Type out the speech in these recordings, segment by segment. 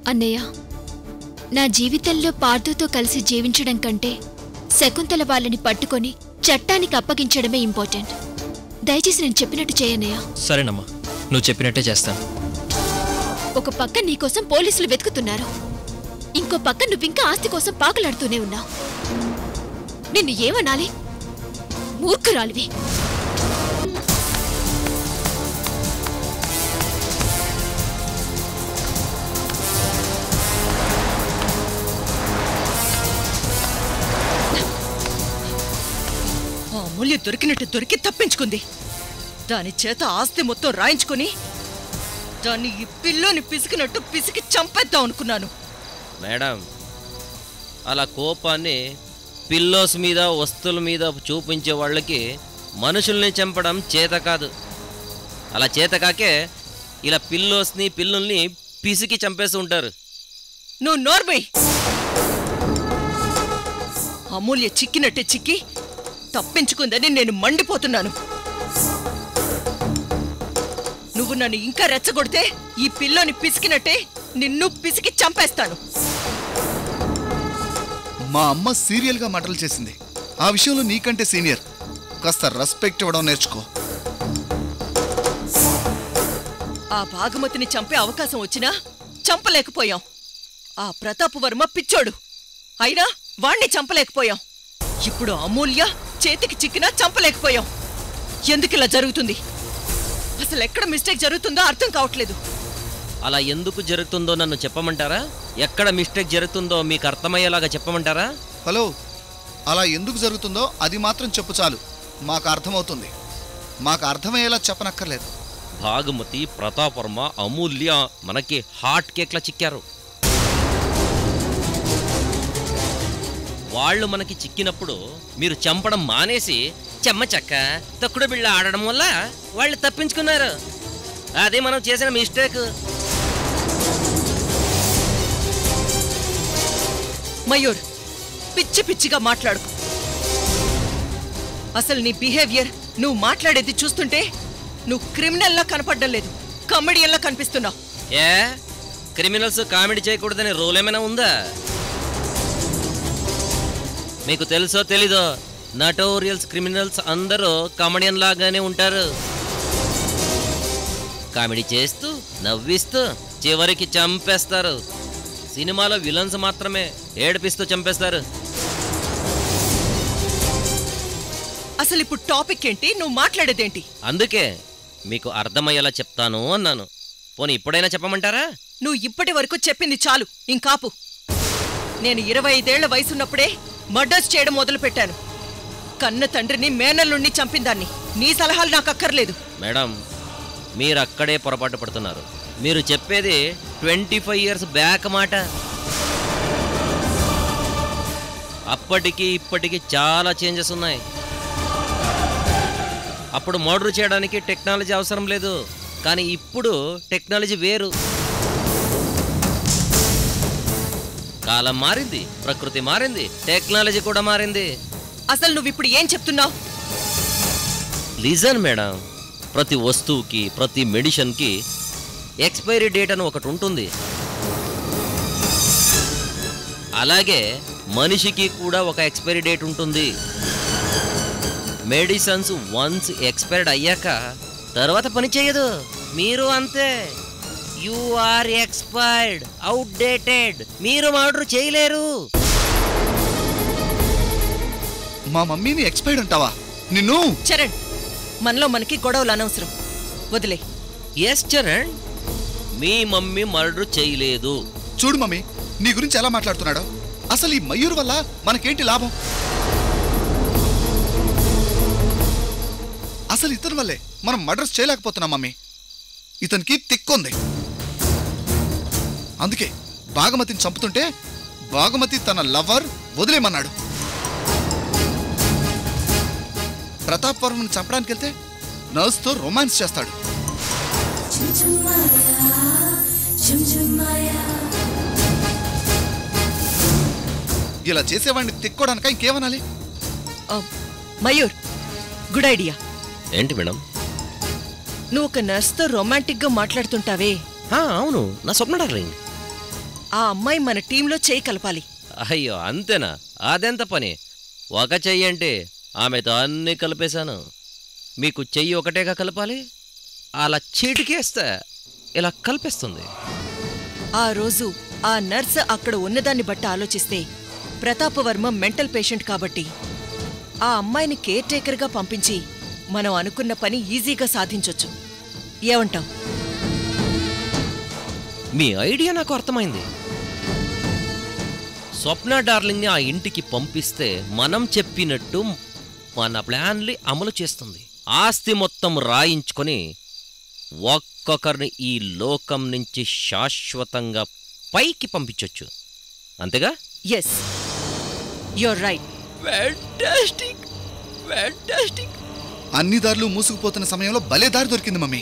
అన్నయ్య నా జీవితంలో పార్థుతో కలిసి జీవించడం కంటే శకుంతల వాళ్ళని పట్టుకొని చట్టానికి అప్పగించడమే ఇంపార్టెంట్ దయచేసి నేను చెప్పినట్టు చేయనయ్య సరేనమ్మా నువ్వు చెప్పినట్టే చేస్తాను ఒక పక్క నీకోసం పోలీసులు వెతుకుతున్నారు ఇంకో పక్క నువ్వింకా ఆస్తి కోసం పాకులాడుతూనే ఉన్నావు నిన్ను ఏమనాలి మూర్ఖురాలివి ఆ అమూల్య దొరికినట్టు దొరికి తప్పించుకుంది దాని చేత ఆస్తి మొత్తం రాయించుకుని దాన్ని ఈ పిల్లోని పిసికినట్టు పిసికి చంపేద్దాం అనుకున్నాను మేడం అలా కోపాన్ని పిల్లోస్ మీద వస్తువుల మీద చూపించే వాళ్ళకి మనుషుల్ని చంపడం చేత కాదు అలా చేత కాకే ఇలా పిల్లోస్ని పిల్లుల్ని పిసికి చంపేస్తూ ఉంటారు నువ్వు నోర్మై అమూల్య చిక్కినట్టే చిక్కి తప్పించుకుందని నేను మండిపోతున్నాను నువ్వు నన్ను ఇంకా రెచ్చగొడితే ఈ పిల్లోని పిసికినట్టే నిన్ను పిసికి చంపేస్తాను మా అమ్మ సీరియల్గా మటలు చేసింది ఆ విషయంలో నీకంటే సీనియర్ కాస్త రెస్పెక్ట్ ఇవ్వడం నేర్చుకో ఆ భాగమతిని చంపే అవకాశం వచ్చినా చంపలేకపోయాం ఆ ప్రతాప్ వర్మ పిచ్చోడు అయినా వాణ్ణి చంపలేకపోయాం ఇప్పుడు అమూల్య చేతికి చిక్కినా చంపలేకపోయాం ఎందుకిలా జరుగుతుంది అసలు ఎక్కడ మిస్టేక్ జరుగుతుందో అర్థం కావట్లేదు అలా ఎందుకు జరుగుతుందో నన్ను చెప్పమంటారా ఎక్కడ మిస్టేక్ జరుగుతుందో మీకు అర్థమయ్యేలాగా చెప్పమంటారా హలో అలా ఎందుకు జరుగుతుందో అది మాత్రం చెప్పు చాలు మాకు అర్థమవుతుంది మాకు అర్థమయ్యేలా చెప్పనక్కర్లేదు భాగమతి ప్రతాప్ వర్మ అమూల్య మనకి హాట్ కేక్లా చిక్కారు వాళ్ళు మనకి చిక్కినప్పుడు మీరు చంపడం మానేసి చెమ్మ చెక్క తక్కుడు బిళ్ళ ఆడడం వల్ల వాళ్ళు తప్పించుకున్నారు అదే మనం చేసిన మిస్టేక్ మయూర్ పిచ్చి పిచ్చిగా మాట్లాడుకు అసలు నీ బిహేవియర్ నువ్వు మాట్లాడేది చూస్తుంటే నువ్వు క్రిమినల్లా కనపడడం లేదు కమెడియన్లా కనిపిస్తున్నావు ఏ క్రిమినల్స్ కామెడీ చేయకూడదనే రూల్ ఏమైనా ఉందా మీకు తెలుసో తెలీదో నటోరియల్స్ క్రిమినల్స్ అందరూ కమెడియన్ లాగానే ఉంటారు కామెడీ చేస్తూ నవ్విస్తూ చివరికి చంపేస్తారు సినిమాలో విలన్స్ మాత్రమే ఏడిపిస్తూ చంపేస్తారు అసలు ఇప్పుడు టాపిక్ ఏంటి నువ్వు మాట్లాడేదేంటి అందుకే మీకు అర్థమయ్యేలా చెప్తాను అన్నాను పోనీ ఇప్పుడైనా చెప్పమంటారా నువ్వు ఇప్పటి వరకు చెప్పింది చాలు ఇంకాపు నేను ఇరవై ఐదేళ్ల వయసున్నప్పుడే మర్డర్స్ చేయడం మొదలుపెట్టాను కన్న తండ్రిని మేనల్లుణ్ణి చంపిందాన్ని నీ సలహాలు నాకు అక్కర్లేదు మేడం మీరు అక్కడే పొరపాటు పడుతున్నారు మీరు చెప్పేది ట్వంటీ ఫైవ్ ఇయర్స్ బ్యాక్ మాట అప్పటికి ఇప్పటికి చాలా చేంజెస్ ఉన్నాయి అప్పుడు మర్డర్ చేయడానికి టెక్నాలజీ అవసరం లేదు కానీ ఇప్పుడు టెక్నాలజీ వేరు కాలం మారింది ప్రకృతి మారింది టెక్నాలజీ కూడా మారింది అసలు నువ్వు ఇప్పుడు ఏం చెప్తున్నావు లిజన్ మేడం ప్రతి వస్తువుకి ప్రతి మెడిసిన్కి ఎక్స్పైరీ డేట్ అని ఒకటి ఉంటుంది అలాగే మనిషికి కూడా ఒక ఎక్స్పైరీ డేట్ ఉంటుంది మెడిసిన్స్ వన్స్ ఎక్స్పైర్డ్ అయ్యాక తర్వాత పని చేయదు మీరు అంతే యు ఆర్ ఎక్స్పైర్డ్ అవుట్డేటెడ్ మీరు ఆర్డర్ చేయలేరు మా మమ్మీని ఎక్స్పైర్డ్ అంటావా నిన్ను చరణ్ మనలో మనకి గొడవలు అనవసరం వదిలే ఎస్ చరణ్ మీ మమ్మీ మర్డర్ చేయలేదు చూడు మమ్మీ నీ గురించి ఎలా మాట్లాడుతున్నాడో అసలు ఈ మయూర్ వల్ల మనకేంటి లాభం అసలు ఇతని వల్లే మనం మర్డర్స్ చేయలేకపోతున్నాం మమ్మీ ఇతనికి తిక్కుంది అందుకే బాగమతిని చంపుతుంటే బాగమతి తన లవర్ వదిలేమన్నాడు ప్రతాప్ వర్మని చంపడానికి వెళ్తే నర్స్తో రొమాన్స్ చేస్తాడు ఇలా చేసేవాడిని తిక్కోడానిక ఇంకేమనాలి ఆ, మయూర్ గుడ్ ఐడియా ఏంటి మేడం నువ్వు ఒక నర్స్తో రొమాంటిక్గా మాట్లాడుతుంటావే ఆ, అవును నా స్వప్న డార్లింగ్ ఆ అమ్మాయి మన టీంలో చేయి కలపాలి అయ్యో అంతేనా అదెంత పని ఒక చెయ్యి అంటే ఆమెతో అన్నీ కలిపేశాను మీకు చెయ్యి ఒకటేగా కలపాలి అలా చీటికేస్తే ఇలా కలిపేస్తుంది ఆ రోజు ఆ నర్స్ అక్కడ ఉన్నదాన్ని బట్టి ఆలోచిస్తే ప్రతాపవర్మ మెంటల్ పేషెంట్ కాబట్టి ఆ అమ్మాయిని కేర్ టేకర్గా పంపించి మనం అనుకున్న పని ఈజీగా సాధించొచ్చు ఏమంటావ్ మీ ఐడియా నాకు అర్థమైంది స్వప్న డార్లింగ్ని ఆ ఇంటికి పంపిస్తే మనం చెప్పినట్టు మన ప్లాన్లు అమలు చేస్తుంది ఆస్తి మొత్తం రాయించుకొని ఒక్కొక్కరిని ఈ లోకం నుంచి శాశ్వతంగా పైకి పంపించొచ్చు అంతేగా yes you're right fantastic fantastic అన్ని దారులు మూసుకుపోతున్న సమయంలో భలే దారి దొరికింది మమ్మీ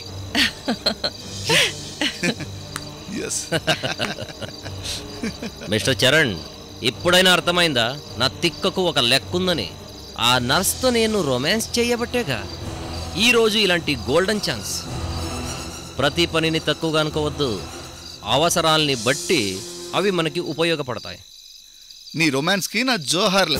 ఎస్ మిస్టర్ చరణ్ ఇప్పుడైనా అర్థమైందా నా తిక్కకు ఒక లెక్కుందని ఆ నర్స్తో నేను రొమాన్స్ చేయబట్టేగా ఈరోజు ఇలాంటి గోల్డెన్ ఛాన్స్ ప్రతి పనిని తక్కువగా అనుకోవద్దు అవసరాల్ని బట్టి అవి మనకి ఉపయోగపడతాయి నీ రొమాన్స్కి నా జోహార్లు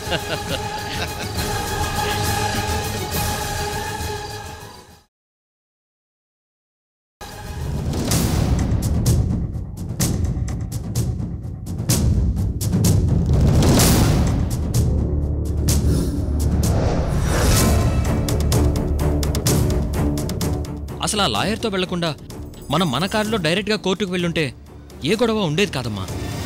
అసలు ఆ లాయర్తో వెళ్లకుండా మనం మన కారులో డైరెక్ట్గా కోర్టుకు వెళ్ళుంటే ఏ గొడవ ఉండేది కాదమ్మా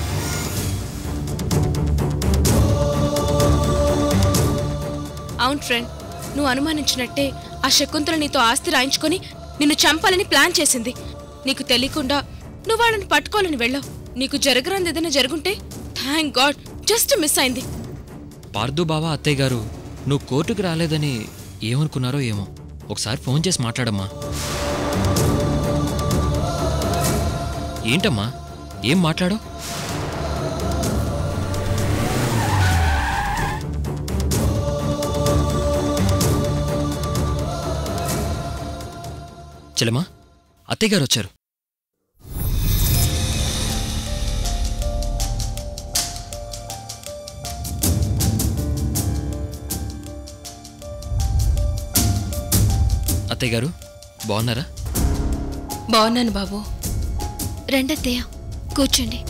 అవును ఫ్రెండ్ నువ్వు అనుమానించినట్టే ఆ శకుంతల నీతో ఆస్తి రాయించుకొని నిన్ను చంపాలని ప్లాన్ చేసింది నీకు తెలియకుండా నువ్వు వాళ్ళని పట్టుకోవాలని వెళ్ళావు నీకు జరగరాంది ఏదైనా జరుగుంటే థ్యాంక్ గాడ్ జస్ట్ మిస్ అయింది పార్దు బావా అత్తయ్య గారు నువ్వు కోర్టుకు రాలేదని ఏమనుకున్నారో ఏమో ఒకసారి ఫోన్ చేసి మాట్లాడమ్మా ఏంటమ్మా ఏం మాట్లాడో చెల్లెమ్మా అత్తయ్య గారు వచ్చారు అత్తయ్య గారు బాగున్నారా బాగున్నాను బాబు రండత్తయ్య కూర్చోండి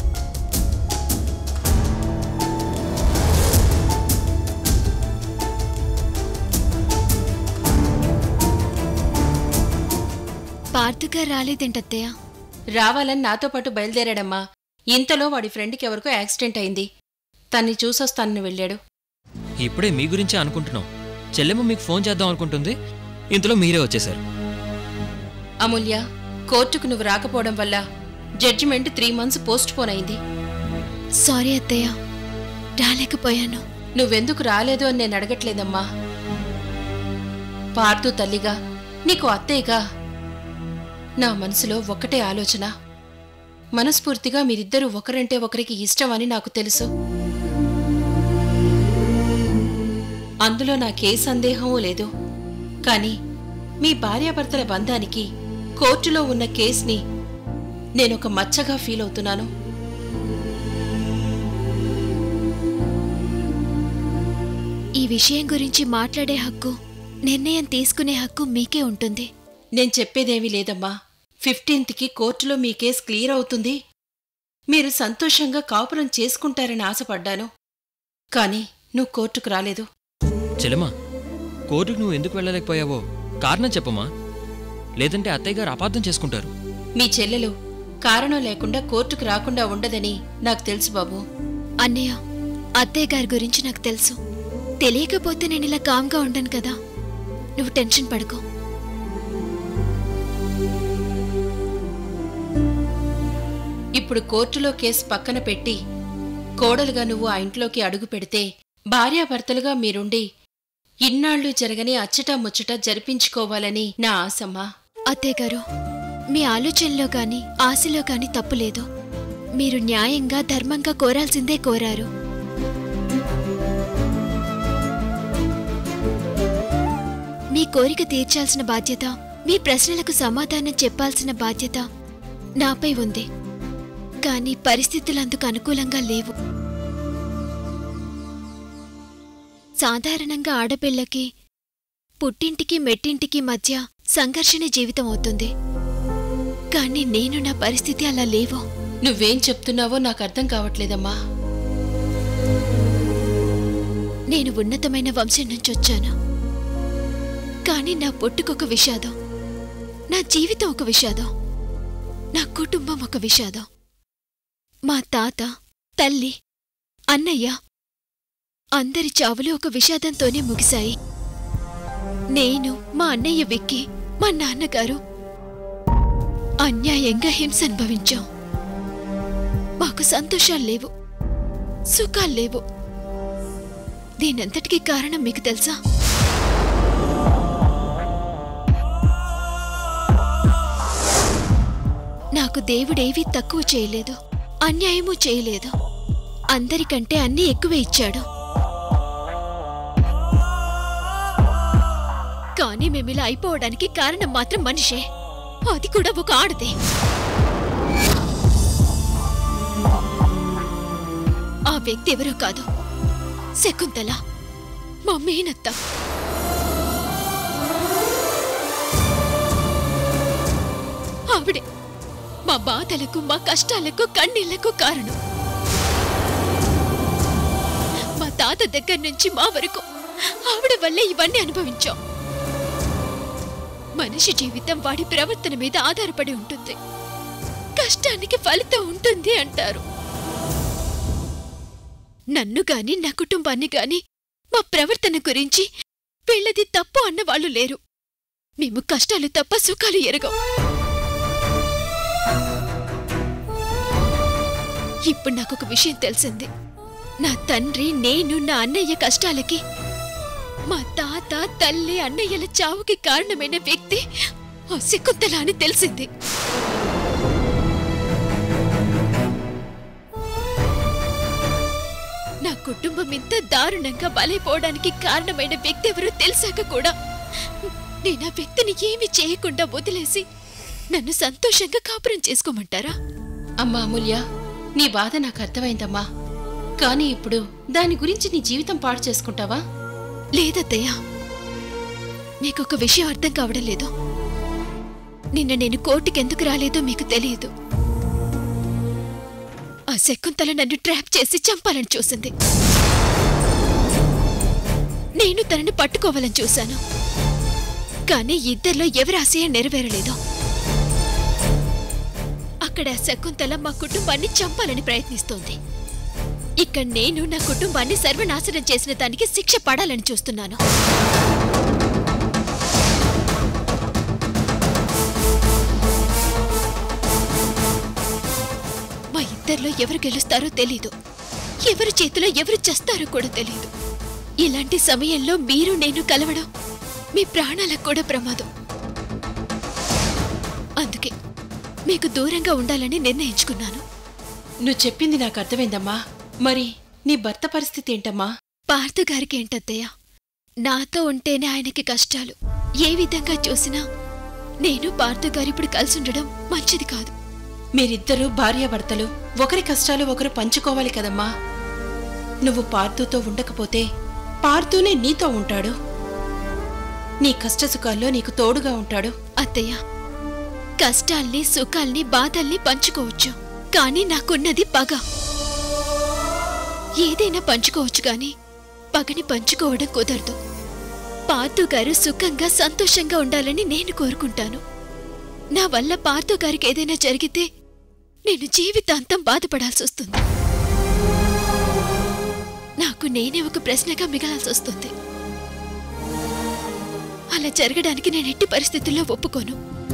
పార్థుగా రాలేదేంటత్తయ్య రావాలని నాతో పాటు బయలుదేరాడమ్మా ఇంతలో వాడి ఫ్రెండ్కి ఎవరికో యాక్సిడెంట్ అయింది తన్ని చూసొస్తానని వెళ్ళాడు ఇప్పుడే మీ గురించే అనుకుంటున్నాం చెల్లెమ్మ మీకు ఫోన్ చేద్దాం అనుకుంటుంది ఇంతలో మీరే వచ్చేశారు అమూల్య కోర్టుకు నువ్వు రాకపోవడం వల్ల judgement three months postpone అయింది సారీ అత్తయ్య రాలేకపోయాను నువ్వెందుకు రాలేదు అని నేను అడగట్లేదమ్మా పార్థు తల్లిగా నీకు అత్తయ్యగా నా మనసులో ఒక్కటే ఆలోచన మనస్ఫూర్తిగా మీరిద్దరూ ఒకరంటే ఒకరికి ఇష్టం అని నాకు తెలుసు అందులో నాకే సందేహమూ లేదు కానీ మీ భార్యాభర్తల బంధానికి కోర్టులో ఉన్న కేస్ని నేనొక మచ్చగా ఫీల్ అవుతున్నాను ఈ విషయం గురించి మాట్లాడే హక్కు నిర్ణయం తీసుకునే హక్కు మీకే ఉంటుంది నేను చెప్పేదేమీ లేదమ్మా ఫిఫ్టీన్త్కి కోర్టులో మీ కేసు క్లియర్ అవుతుంది మీరు సంతోషంగా కాపురం చేసుకుంటారని ఆశపడ్డాను కానీ నువ్వు కోర్టుకు రాలేదు చెల్లెమ్మా కోర్టుకు నువ్వు ఎందుకు వెళ్ళలేకపోయావో కారణం చెప్పమ్మా లేదంటే అత్తయ్య గారు అపార్థం చేసుకుంటారు మీ చెల్లెలు కారణం లేకుండా కోర్టుకు రాకుండా ఉండదని నాకు తెలుసు బాబు అన్నయ్య అత్తయ్య గారి గురించి నాకు తెలుసు తెలియకపోతే నేను ఇలా కామ్గా ఉండను కదా నువ్వు టెన్షన్ పడుకో ఇప్పుడు కోర్టులో కేసు పక్కన పెట్టి కోడలుగా నువ్వు ఆ ఇంట్లోకి అడుగు పెడితే భార్యాభర్తలుగా మీరుండి ఇన్నాళ్ళు జరగని అచ్చటా ముచ్చట జరిపించుకోవాలని నా ఆశమ్మా అత్తయ్య గారు మీ ఆలోచనలో గాని ఆశలో గాని తప్పు లేదు మీరు న్యాయంగా ధర్మంగా కోరాల్సిందే కోరారు మీ కోరిక తీర్చాల్సిన బాధ్యత మీ ప్రశ్నలకు సమాధానం చెప్పాల్సిన బాధ్యత నాపై ఉంది కానీ పరిస్థితులు అందుకు అనుకూలంగా లేవు సాధారణంగా ఆడపిల్లకి పుట్టింటికి మెట్టింటికి మధ్య సంఘర్షణ జీవితం అవుతుంది కానీ నేను నా పరిస్థితి అలా లేవు నువ్వేం చెప్తున్నావో నాకు అర్థం కావట్లేదమ్మా నేను ఉన్నతమైన వంశం నుంచి వచ్చాను కానీ నా పుట్టుకొక విషాదం నా జీవితం ఒక విషాదం నా కుటుంబం ఒక విషాదం మా తాత తల్లి అన్నయ్య అందరి చావులు ఒక విషాదంతోనే ముగిశాయి నేను మా అన్నయ్య విక్కి మా నాన్నగారు అన్యాయంగా హింస అనుభవించాం మాకు సంతోషాలు లేవు సుఖాలు లేవు దీనంతటికీ కారణం మీకు తెలుసా నాకు దేవుడేవీ తక్కువ చేయలేదు అన్యాయమూ చేయలేదు అందరికంటే అన్నీ ఎక్కువే ఇచ్చాడు కానీ మేమిలా అయిపోవడానికి కారణం మాత్రం మనిషే అది కూడా ఒక ఆడదే ఆ వ్యక్తి ఎవరో కాదు శకుంతల మా మేనత్త ఆవిడే మా బాధలకు మా కష్టాలకు కన్నీళ్లకు కారణం మా తాత దగ్గర నుంచి మా వరకు ఆవిడ వల్లే ఇవన్నీ అనుభవించాం మనిషి జీవితం వాడి ప్రవర్తన మీద ఆధారపడి ఉంటుంది కష్టానికి ఫలితం ఉంటుంది అంటారు నన్ను గాని నా కుటుంబాన్ని గాని మా ప్రవర్తన గురించి వీళ్ళది తప్పు అన్నవాళ్లు లేరు మేము కష్టాలు తప్ప సుఖాలు ఎరగం ఇప్పుడు నాకొక విషయం తెలిసింది నా తండ్రి నేను నా అన్నయ్య కష్టాలకి మా తాత తల్లి అన్నయ్యల చావుకి కారణమైన వ్యక్తి ఆ శకుంతల అని తెలిసింది నా కుటుంబం ఇంత దారుణంగా బలైపోవడానికి కారణమైన వ్యక్తి ఎవరో తెలిసాక కూడా నేను ఆ వ్యక్తిని ఏమీ చేయకుండా వదిలేసి నన్ను సంతోషంగా కాపురం చేసుకోమంటారా అమ్మా అమూల్య నీ బాధ నాకు అర్థమైందమ్మా కానీ ఇప్పుడు దాని గురించి నీ జీవితం పాడు చేసుకుంటావా లేదత్తయ్య మీకొక విషయం అర్థం కావడం లేదు నిన్న నేను కోర్టుకి ఎందుకు రాలేదో మీకు తెలియదు ఆ శకుంతల నన్ను ట్రాప్ చేసి చంపాలని చూసింది నేను తనని పట్టుకోవాలని చూశాను కానీ ఇద్దరిలో ఎవరి ఆశయం నెరవేరలేదు అక్కడ ఆ శకుంతల మా కుటుంబాన్ని చంపాలని ప్రయత్నిస్తోంది ఇక్కడ నేను నా కుటుంబాన్ని సర్వనాశనం చేసిన దానికి శిక్ష పడాలని చూస్తున్నాను మా ఇద్దరిలో ఎవరు గెలుస్తారో తెలీదు ఎవరి చేతిలో ఎవరు చేస్తారో కూడా తెలీదు ఇలాంటి సమయంలో మీరు నేను కలవడం మీ ప్రాణాలకు కూడా ప్రమాదం అందుకే మీకు దూరంగా ఉండాలని నిర్ణయించుకున్నాను నువ్వు చెప్పింది నాకు అర్థమైందమ్మా మరి నీ భర్త పరిస్థితి ఏంటమ్మా పార్థు గారికి ఏంటత్తయ్య నాతో ఉంటేనే ఆయనకి కష్టాలు ఏ విధంగా చూసినా నేను పార్థు గారు ఇప్పుడు కలిసి ఉండడం మంచిది కాదు మీరిద్దరూ భార్యాభర్తలు ఒకరి కష్టాలు ఒకరు పంచుకోవాలి కదమ్మా నువ్వు పార్థుతో ఉండకపోతే పార్థునే నీతో ఉంటాడు నీ కష్టసుఖాల్లో నీకు తోడుగా ఉంటాడు అత్తయ్య కష్టాల్ని సుఖాల్ని బాధల్ని పంచుకోవచ్చు కానీ నాకున్నది పగ ఏదైనా పంచుకోవచ్చు కానీ పగని పంచుకోవడం కుదరదు పార్థు గారు సుఖంగా సంతోషంగా ఉండాలని నేను కోరుకుంటాను నా వల్ల పార్థు గారికి ఏదైనా జరిగితే నేను జీవితాంతం బాధపడాల్సి వస్తుంది నాకు నేనే ఒక ప్రశ్నగా మిగలాల్సి వస్తుంది అలా జరగడానికి నేను ఎట్టి పరిస్థితుల్లో ఒప్పుకోను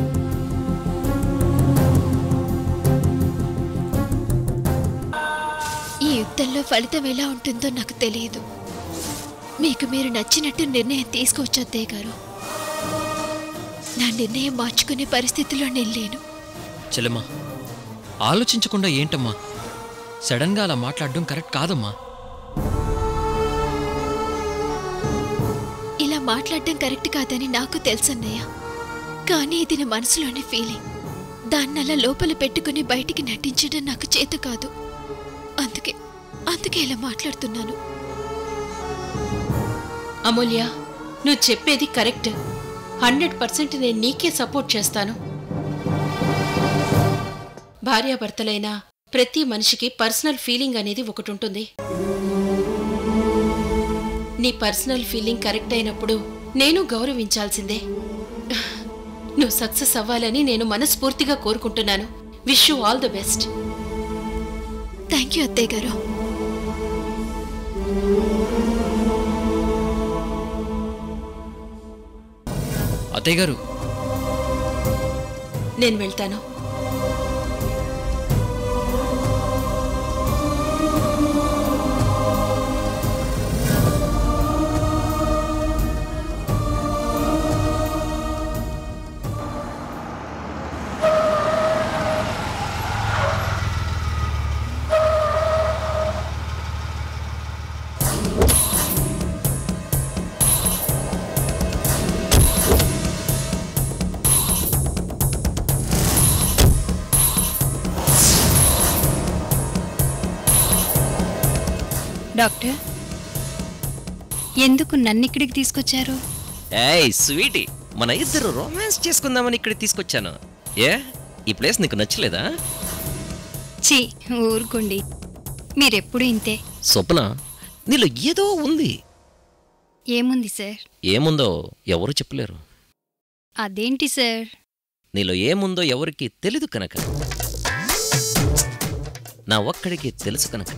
ఈ యుద్ధంలో ఫలితం ఎలా ఉంటుందో నాకు తెలియదు మీకు మీరు నచ్చినట్టు నిర్ణయం తీసుకోవచ్చు అత్తయ్య గారు నా నిర్ణయం మార్చుకునే పరిస్థితిలో నేను లేను చెల్లెమ్మా ఆలోచించకుండా ఏంటమ్మా సడన్గా అలా మాట్లాడడం కరెక్ట్ కాదమ్మా ఇలా మాట్లాడడం కరెక్ట్ కాదని నాకు తెలుసన్నయ్య కానీ ఇది నా మనసులోని ఫీలింగ్ దాన్నలా లోపల పెట్టుకుని బయటికి నటించడం నాకు చేత కాదు అందుకే అందుకే ఇలా మాట్లాడుతున్నాను అమూల్య నువ్వు చెప్పేది కరెక్ట్ హండ్రెడ్ పర్సెంట్ నేను నీకే సపోర్ట్ చేస్తాను భార్యాభర్తలైన ప్రతి మనిషికి పర్సనల్ ఫీలింగ్ అనేది ఒకటి ఉంటుంది నీ పర్సనల్ ఫీలింగ్ కరెక్ట్ అయినప్పుడు నేను గౌరవించాల్సిందే నువ్వు సక్సెస్ అవ్వాలని నేను మనస్ఫూర్తిగా కోరుకుంటున్నాను wish you all the best thank you అత్తయ్య గారు అత్తయ్య గారు నేను వెళ్తాను డాక్టర్ ఎందుకు నన్ను ఇక్కడికి తీసుకొచ్చారు ఏయ్ స్వీటీ మన ఇద్దరు రొమాన్స్ చేసుకుందామని ఇక్కడ తీసుకొచ్చాను ఏ ఈ ప్లేస్ నీకు నచ్చలేదా ఛీ ఊరుకోండి మీరెప్పుడు ఇంతే స్వప్న నీలో ఏదో ఉంది ఏముంది సార్ ఏముందో ఎవరు చెప్పలేరు అదేంటి సార్ నీలో ఏముందో ఎవరికి తెలీదు కనుక నా ఒక్కడికి తెలుసు కనుక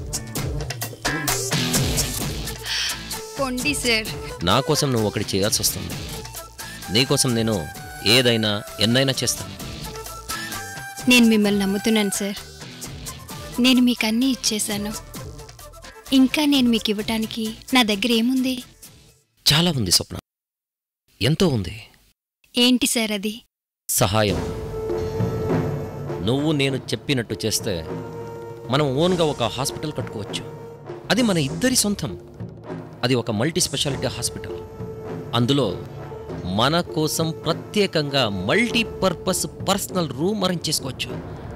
పొండి సార్ నా కోసం నువ్వు ఒకటి చేయాల్సి వస్తుంది నీకోసం నేను ఏదైనా ఎన్నైనా చేస్తాను నేను మిమ్మల్ని నమ్ముతున్నాను సార్ నేను మీకు అన్నీ ఇచ్చేశాను ఇంకా నేను మీకు ఇవ్వటానికి నా దగ్గర ఏముంది చాలా ఉంది స్వప్న ఎంతో ఉంది ఏంటి సార్ అది సహాయం నువ్వు నేను చెప్పినట్టు చేస్తే మనం ఓన్గా ఒక హాస్పిటల్ కట్టుకోవచ్చు అది మన ఇద్దరి సొంతం అది ఒక మల్టీ స్పెషాలిటీ హాస్పిటల్ అందులో మన కోసం ప్రత్యేకంగా మల్టీపర్పస్ పర్సనల్ రూమ్ అరేంజ్ చేసుకోవచ్చు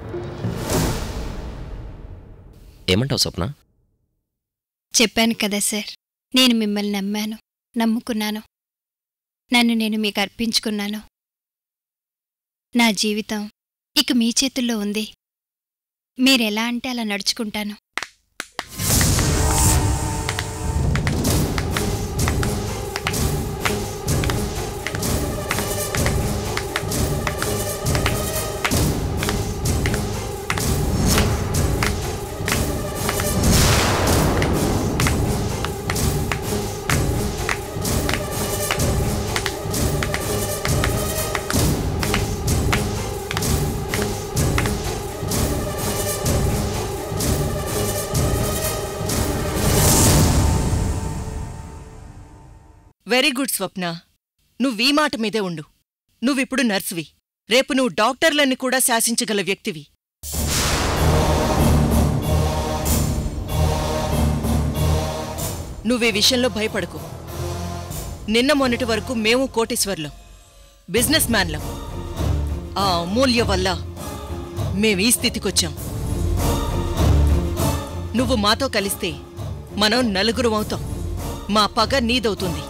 ఏమంటావు స్వప్న చెప్పాను కదా సార్ నేను మిమ్మల్ని నమ్మాను నమ్ముకున్నాను నన్ను నేను మీకు అర్పించుకున్నాను నా జీవితం ఇక మీ చేతుల్లో ఉంది మీరెలా అంటే అలా నడుచుకుంటాను వెరీ గుడ్ స్వప్న నువ్వీ మాట మీదే ఉండు నువ్విప్పుడు నర్సువి రేపు నువ్వు డాక్టర్లని కూడా శాసించగల వ్యక్తివి నువ్వీ విషయంలో భయపడకు నిన్న మొన్నటి వరకు మేము కోటీశ్వర్లం బిజినెస్ మ్యాన్లం ఆ అమూల్య వల్ల మేం ఈ స్థితికొచ్చాం నువ్వు మాతో కలిస్తే మనం నలుగురు అవుతాం మా పగ నీదవుతుంది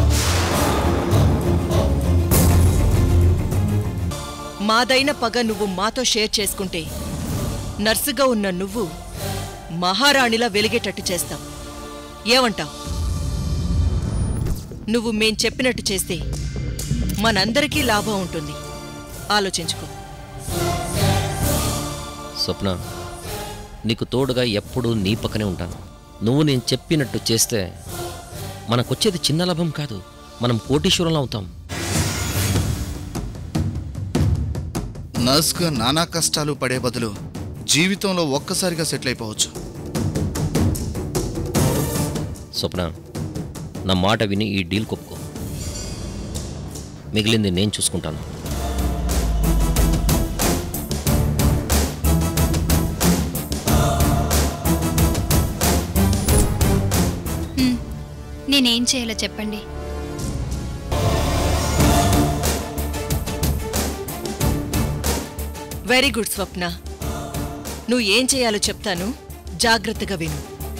మాదైన పగ నువ్వు మాతో షేర్ చేసుకుంటే నర్సుగా ఉన్న నువ్వు మహారాణిలా వెలిగేటట్టు చేస్తాం ఏమంటావ్ నువ్వు మేం చెప్పినట్టు చేస్తే మనందరికీ లాభం ఉంటుంది ఆలోచించుకో స్వప్న నీకు తోడుగా ఎప్పుడూ నీ పక్కనే ఉంటాను నువ్వు నేను చెప్పినట్టు చేస్తే మనకొచ్చేది చిన్న లాభం కాదు మనం కోటీశ్వరంలో అవుతాం నర్స్గా నానా కష్టాలు పడే బదులు జీవితంలో ఒక్కసారిగా సెటిల్ అయిపోవచ్చు స్వప్న నా మాట విని ఈ డీల్ కొప్పుకో మిగిలింది నేను చూసుకుంటాను హ్మ్. నేనేం చేయాలో చెప్పండి వెరీ గుడ్ స్వప్న నువ్వు ఏం చేయాలో చెప్తాను జాగ్రత్తగా విను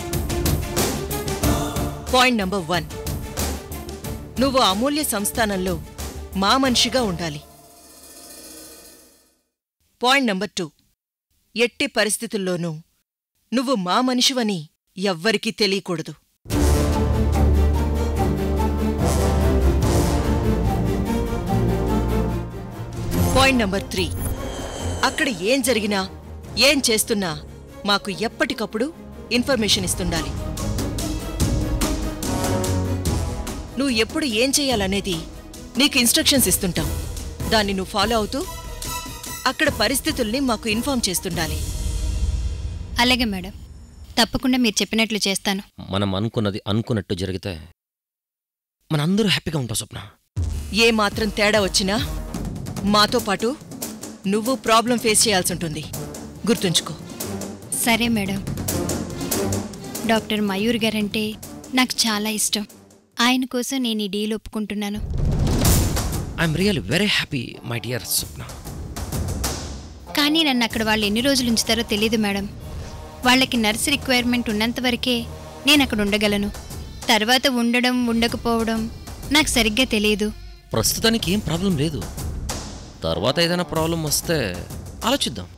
పాయింట్ నంబర్ వన్ నువ్వు అమూల్య సంస్థానంలో మా మనిషిగా ఉండాలి పాయింట్ నంబర్ టూ ఎట్టి పరిస్థితుల్లోనూ నువ్వు మా మనిషివని ఎవ్వరికీ తెలియకూడదు పాయింట్ నంబర్ త్రీ అక్కడ ఏం జరిగినా ఏం చేస్తున్నా మాకు ఎప్పటికప్పుడు ఇన్ఫర్మేషన్ ఇస్తుండాలి నువ్వు ఎప్పుడు ఏం చేయాలనేది నీకు ఇన్స్ట్రక్షన్స్ ఇస్తుంటాం దాన్ని నువ్వు ఫాలో అవుతూ అక్కడ పరిస్థితుల్ని మాకు ఇన్ఫార్మ్ చేస్తుండాలి అలాగే మేడం తప్పకుండా మీరు చెప్పినట్లు చేస్తాను మనం అనుకున్నది అనుకున్నట్టు జరిగితే మనందరూ హ్యాపీగా ఉంటాం స్వప్న ఏ మాత్రం తేడా వచ్చినా మాతో పాటు నువ్వు ప్రాబ్లం ఫేస్ చేయాల్సి ఉంటుంది గుర్తుంచుకో సరే మేడం డాక్టర్ మయూర్ గారంటే నాకు చాలా ఇష్టం ఆయన కోసం నేను ఈ డీల్ ఒప్పుకుంటున్నాను I'm real very happy my dear Swapna కానీ నన్ను అక్కడ వాళ్ళు ఎన్ని రోజులు ఉంచుతారో తెలియదు మేడం వాళ్ళకి నర్స్ రిక్వైర్మెంట్ ఉన్నంత వరకే నేను అక్కడ ఉండగలను తర్వాత ఉండడం ఉండకపోవడం నాకు సరిగ్గా తెలియదు ప్రస్తుతానికి ఏం ప్రాబ్లం లేదు తర్వాత ఏదైనా ప్రాబ్లం వస్తే ఆలోచిద్దాం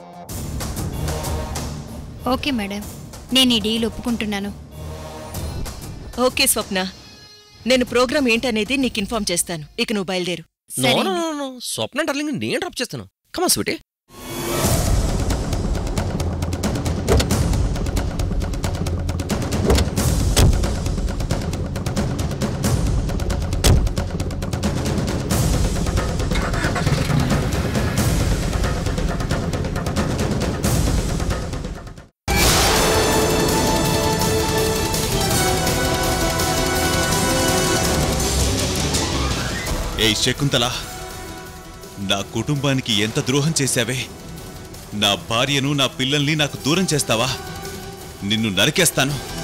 ఓకే మేడం నేను ఈ డీల్ ఒప్పుకుంటున్నాను ఓకే స్వప్న నేను ప్రోగ్రాం ఏంటనేది నీకు ఇన్ఫార్మ్ చేస్తాను ఇక నువ్వు బయలుదేరు నో సరే no no, no Swapna darling నేను డ్రాప్ చేస్తాను కమా స్వీటీ ఏయ్ శకుంతల నా కుటుంబానికి ఎంత ద్రోహం చేశావే నా భార్యను నా పిల్లల్ని నాకు దూరం చేస్తావా నిన్ను నరికేస్తాను